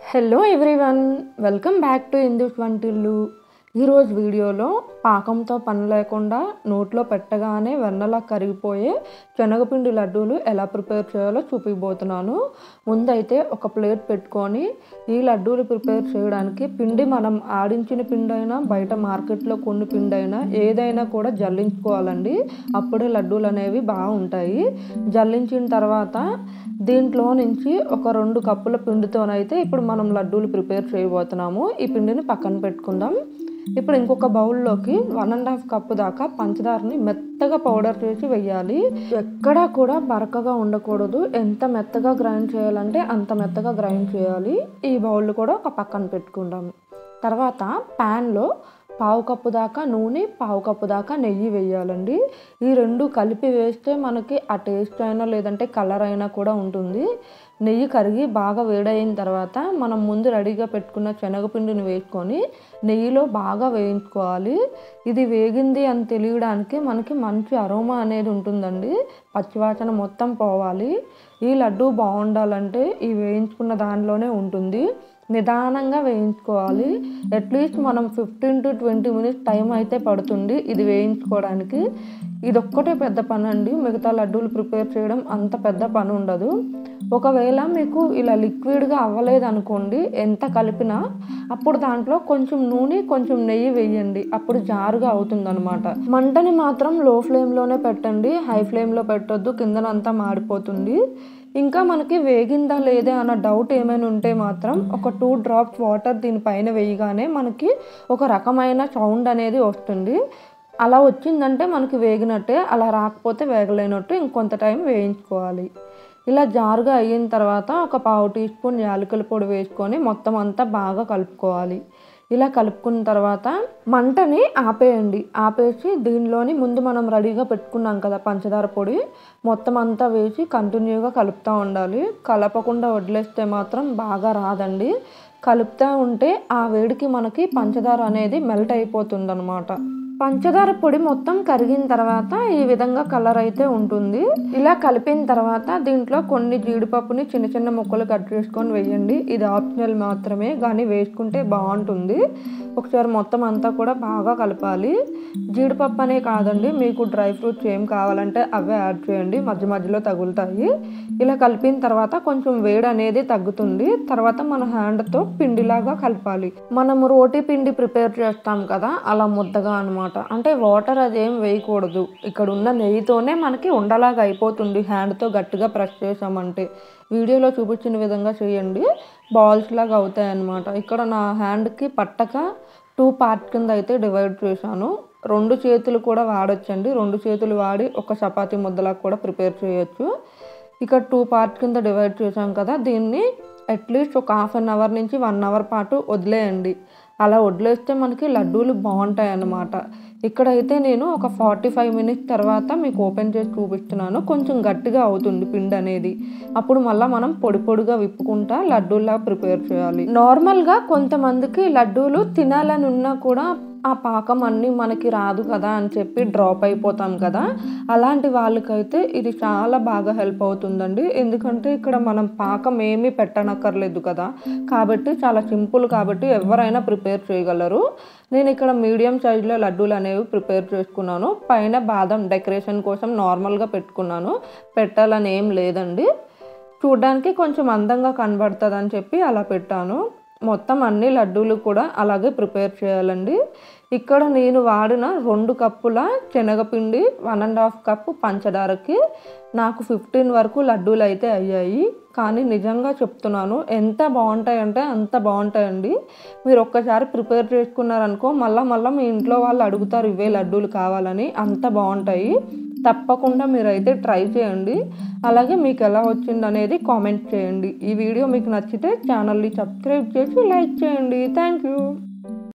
hello everyone welcome back to Indus వంటిల్లు ఈరోజు వీడియోలో పాకంతో పని లేకుండా నోట్లో పెట్టగానే వెన్నలా కరిగిపోయే శనగపిండి లడ్డూలు ఎలా ప్రిపేర్ చేయాలో చూపిపోతున్నాను ముందైతే ఒక ప్లేట్ పెట్టుకొని ఈ లడ్డూలు ప్రిపేర్ చేయడానికి పిండి మనం ఆడించిన పిండి అయినా బయట మార్కెట్లో కొన్ని పిండి అయినా ఏదైనా కూడా జల్లించుకోవాలండి అప్పుడే లడ్డూలు అనేవి బాగుంటాయి జల్లించిన తర్వాత దీంట్లో నుంచి ఒక రెండు కప్పుల పిండితోనైతే ఇప్పుడు మనం లడ్డూలు ప్రిపేర్ చేయబోతున్నాము ఈ పిండిని పక్కన పెట్టుకుందాం ఇప్పుడు ఇంకొక బౌల్లోకి వన్ అండ్ హాఫ్ కప్పు దాకా పంచదారని మెత్తగా పౌడర్ చేసి వెయ్యాలి ఎక్కడా కూడా బరకగా ఉండకూడదు ఎంత మెత్తగా గ్రైండ్ చేయాలంటే అంత మెత్తగా గ్రైండ్ చేయాలి ఈ బౌల్ కూడా ఒక పక్కన పెట్టుకుందాం తర్వాత ప్యాన్లో పావు కప్పు దాకా నూనె పావు కప్పు దాకా నెయ్యి వేయాలండి ఈ రెండు కలిపి వేస్తే మనకి ఆ టేస్ట్ అయినా లేదంటే కలర్ అయినా కూడా ఉంటుంది నెయ్యి కరిగి బాగా వేడైన తర్వాత మనం ముందు రెడీగా పెట్టుకున్న శనగపిండిని వేసుకొని నెయ్యిలో బాగా వేయించుకోవాలి ఇది వేగింది అని తెలియడానికి మనకి మంచి అరోమా అనేది ఉంటుందండి పచ్చివాసన మొత్తం పోవాలి ఈ లడ్డు బాగుండాలంటే ఈ వేయించుకున్న దానిలోనే ఉంటుంది నిదానంగా వేయించుకోవాలి అట్లీస్ట్ మనం fifteen to twenty minutes time అయితే పడుతుంది ఇది వేయించుకోవడానికి ఇది ఒక్కటే పెద్ద పని అండి మిగతా లడ్డూలు ప్రిపేర్ చేయడం అంత పెద్ద పని ఉండదు ఒకవేళ మీకు ఇలా లిక్విడ్గా అవ్వలేదు అనుకోండి ఎంత కలిపినా అప్పుడు దాంట్లో కొంచెం నూనె కొంచెం నెయ్యి వేయండి అప్పుడు జారుగా అవుతుందన్నమాట మంటని మాత్రం లో ఫ్లేమ్లోనే పెట్టండి హై ఫ్లేమ్లో పెట్టొద్దు కిందనంతా మాడిపోతుంది ఇంకా మనకి వేగిందా లేదే అన్న డౌట్ ఏమైనా ఉంటే మాత్రం ఒక టూ డ్రాప్స్ వాటర్ దీనిపైన వేయగానే మనకి ఒక రకమైన సౌండ్ అనేది వస్తుంది అలా వచ్చిందంటే మనకి వేగినట్టే అలా రాకపోతే వేగలేనట్టు ఇంకొంత టైం వేయించుకోవాలి ఇలా జారుగా అయిన తర్వాత ఒక పావు టీ స్పూన్ యాలకుల పొడి వేసుకొని మొత్తం అంతా బాగా కలుపుకోవాలి ఇలా కలుపుకున్న తర్వాత మంటని ఆపేయండి ఆపేసి దీనిలోని ముందు మనం రెడీగా పెట్టుకున్నాం కదా పంచదార పొడి మొత్తం అంతా వేసి కంటిన్యూగా కలుపుతూ ఉండాలి కలపకుండా వదిలేస్తే మాత్రం బాగా రాదండి కలుపుతూ ఉంటే ఆ వేడికి మనకి పంచదార అనేది మెల్ట్ అయిపోతుంది అనమాట పంచదార పొడి మొత్తం కరిగిన తర్వాత ఈ విధంగా కలర్ అయితే ఉంటుంది ఇలా కలిపిన తర్వాత దీంట్లో కొన్ని జీడిపప్పుని చిన్న చిన్న ముక్కలు కట్ చేసుకొని వేయండి ఇది ఆప్షనల్ మాత్రమే కానీ వేసుకుంటే బాగుంటుంది ఒకసారి మొత్తం అంతా కూడా బాగా కలపాలి జీడిపప్పు అనే కాదండి మీకు డ్రై ఫ్రూట్స్ ఏం కావాలంటే అవే యాడ్ చేయండి మధ్య మధ్యలో తగులుతాయి ఇలా కలిపిన తర్వాత కొంచెం వేడి అనేది తగ్గుతుంది తర్వాత మన హ్యాండ్తో పిండిలాగా కలపాలి మనము రోటీ పిండి ప్రిపేర్ చేస్తాం కదా అలా ముద్దగా అనమాట అంటే వాటర్ అదేం వేయకూడదు ఇక్కడ ఉన్న నెయ్యితోనే మనకి ఉండలాగా అయిపోతుంది హ్యాండ్తో గట్టిగా ప్రెస్ చేసామంటే వీడియోలో చూపించిన విధంగా చేయండి బాల్స్ లాగా అవుతాయి అన్నమాట ఇక్కడ నా హ్యాండ్కి పట్టక టూ పార్ట్ కింద అయితే డివైడ్ చేశాను రెండు చేతులు కూడా వాడొచ్చండి రెండు చేతులు వాడి ఒక చపాతీ ముద్దలా కూడా ప్రిపేర్ చేయొచ్చు ఇక్కడ టూ పార్ట్ కింద డివైడ్ చేసాం కదా దీన్ని అట్లీస్ట్ ఒక హాఫ్ అన్ అవర్ నుంచి వన్ అవర్ పాటు వదిలేయండి అలా వదిలేస్తే మనకి లడ్డూలు బాగుంటాయి అన్నమాట ఇక్కడైతే నేను ఒక ఫార్టీ ఫైవ్ మినిట్స్ తర్వాత మీకు ఓపెన్ చేసి చూపిస్తున్నాను కొంచెం గట్టిగా అవుతుంది పిండి అనేది అప్పుడు మళ్ళీ మనం పొడి పొడిగా విప్పుకుంటా లడ్డూలా ప్రిపేర్ చేయాలి నార్మల్గా కొంతమందికి లడ్డూలు తినాలని ఉన్నా కూడా ఆ పాకం అన్నీ మనకి రాదు కదా అని చెప్పి డ్రాప్ అయిపోతాం కదా అలాంటి వాళ్ళకైతే ఇది చాలా బాగా హెల్ప్ అవుతుందండి ఎందుకంటే ఇక్కడ మనం పాకం ఏమీ పెట్టనక్కర్లేదు కదా కాబట్టి చాలా సింపుల్ కాబట్టి ఎవరైనా ప్రిపేర్ చేయగలరు నేను ఇక్కడ మీడియం సైజులో లడ్డూలు అనేవి ప్రిపేర్ చేసుకున్నాను పైన బాదం డెకరేషన్ కోసం నార్మల్గా పెట్టుకున్నాను పెట్టాలని ఏం లేదండి చూడ్డానికి కొంచెం అందంగా కనబడుతుంది అని చెప్పి అలా పెట్టాను మొత్తం అన్ని లడ్డూలు కూడా అలాగే ప్రిపేర్ చేయాలండి ఇక్కడ నేను వాడిన రెండు కప్పుల శనగపిండి వన్ అండ్ హాఫ్ కప్పు పంచదారకి నాకు ఫిఫ్టీన్ వరకు లడ్డూలు అయితే అయ్యాయి కానీ నిజంగా చెప్తున్నాను ఎంత బాగుంటాయంటే అంత బాగుంటాయండి మీరు ఒక్కసారి ప్రిపేర్ చేసుకున్నారనుకో మళ్ళీ మళ్ళీ మీ ఇంట్లో వాళ్ళు అడుగుతారు ఇవే లడ్డూలు కావాలని అంత బాగుంటాయి తప్పకుండా మీరైతే ట్రై చేయండి అలాగే మీకు ఎలా వచ్చింది అనేది కామెంట్ చేయండి ఈ వీడియో మీకు నచ్చితే ఛానల్ని సబ్స్క్రైబ్ చేసి లైక్ చేయండి థ్యాంక్ యూ